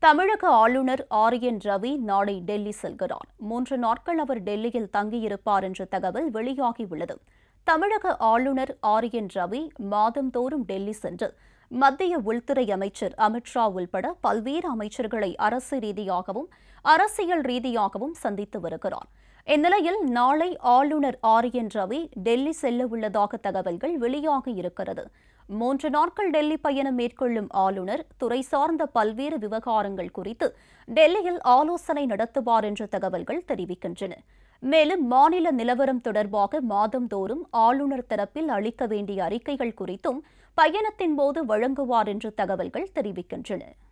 தமிழக ஆளுநர் R N Ravi நாளை டெல்லி செல்கிறார் மூன்று நாட்கள் அவர் டெல்லியில் தங்கியிருப்பார் என்ற தகவல் வெளியாகியுள்ளது தமிழக ஆளுநர் ஆர் என் ரவி மாதந்தோறும் டெல்லி சென்று மத்திய உள்துறை அமைச்சர் அமித்ஷா உள்பட பல்வேறு அமைச்சர்களை அரசு ரீதியாகவும் அரசியல் ரீதியாகவும் சந்தித்து வருகிறார் இந்நிலையில் நாளை ஆளுநர் ஆர் என் ரவி டெல்லி செல்ல உள்ளதாக தகவல்கள் வெளியாகி இருக்கிறது மூன்று நாட்கள் டெல்லி பயணம் மேற்கொள்ளும் ஆளுநர் துறை சார்ந்த பல்வேறு விவகாரங்கள் குறித்து டெல்லியில் ஆலோசனை நடத்துவார் என்ற தகவல்கள் தெரிவிக்கின்றன மேலும் மாநில நிலவரம் தொடர்பாக மாதந்தோறும் ஆளுநர் தரப்பில் அளிக்க வேண்டிய அறிக்கைகள் குறித்தும் பயணத்தின் போது வழங்குவார் என்று தகவல்கள் தெரிவிக்கின்றன